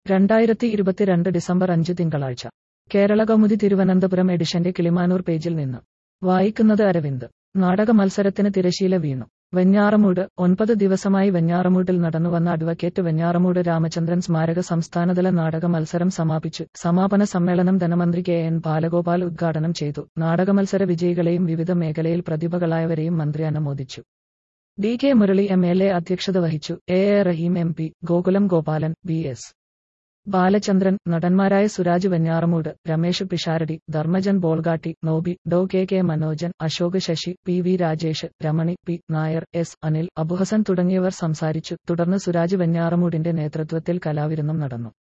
രണ്ടായിരത്തി ഇരുപത്തിരണ്ട് ഡിസംബർ അഞ്ച് തിങ്കളാഴ്ച കേരള കൗമുദി തിരുവനന്തപുരം എഡിഷന്റെ കിളിമാനൂർ പേജിൽ നിന്ന് വായിക്കുന്നത് അരവിന്ദ് നാടക മത്സരത്തിന് തിരശീല വീണു വെഞ്ഞാറമൂട് ഒൻപത് ദിവസമായി വെഞ്ഞാറമൂടിൽ നടന്നുവന്ന അഡ്വക്കേറ്റ് വെഞ്ഞാറമൂട് രാമചന്ദ്രൻ സ്മാരക സംസ്ഥാനതല നാടക മത്സരം സമാപിച്ചു സമാപന സമ്മേളനം ധനമന്ത്രി കെ എൻ ബാലഗോപാൽ ഉദ്ഘാടനം ചെയ്തു നാടക മത്സര വിജയികളെയും വിവിധ മേഖലയിൽ പ്രതിഭകളായവരെയും മന്ത്രി അനുമോദിച്ചു D K Murali M L A അധ്യക്ഷത വഹിച്ചു A A Rahim M P Gokulam Gopalan B S Balachandran നടന്മാരായ Suraj Venjaramoodu Ramesh Pisharody Dharmajan Bolgatty Nobi Dr K K Manojan Ashok Sasi P V Rajesh Ramani P Nair S Anil Abuhasan തുടങ്ങിയവർ സംസാരിച്ചു തുടർന്ന് സുരാജ് വെഞ്ഞാറമൂടിന്റെ നേതൃത്വത്തിൽ കലാവിരുന്നും നടന്നു